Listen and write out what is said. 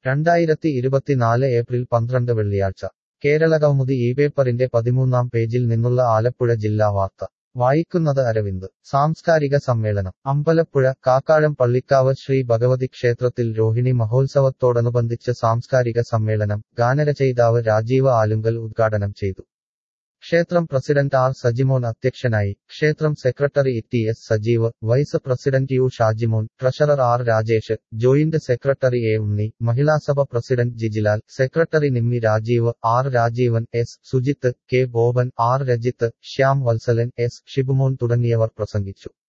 രണ്ടായിരത്തി ഇരുപത്തിനാല് ഏപ്രിൽ പന്ത്രണ്ട് വെള്ളിയാഴ്ച കേരളകൗമുദി ഈ പേപ്പറിന്റെ പതിമൂന്നാം പേജിൽ നിന്നുള്ള ആലപ്പുഴ ജില്ലാ വാർത്ത വായിക്കുന്നത് അരവിന്ദ് സാംസ്കാരിക സമ്മേളനം അമ്പലപ്പുഴ കാക്കാഴം പള്ളിക്കാവ് ശ്രീ ഭഗവതി ക്ഷേത്രത്തിൽ രോഹിണി മഹോത്സവത്തോടനുബന്ധിച്ച് സാംസ്കാരിക സമ്മേളനം ഗാനരചയിതാവ് രാജീവ് ആലുങ്കൽ ഉദ്ഘാടനം ചെയ്തു ക്ഷേത്രം പ്രസിഡന്റ് ആർ സജിമോൻ അധ്യക്ഷനായി ക്ഷേത്രം secretary T S Sajeev vice president U Shajimon treasurer R Rajesh joint secretary A Unni Mahilasabha president Jijilal secretary Nimmi Rajeev R Rajeevan S Sujith K Boban R Rajith Shyam Vatsalan S Shibumon തുടങ്ങിയവർ പ്രസംഗിച്ചു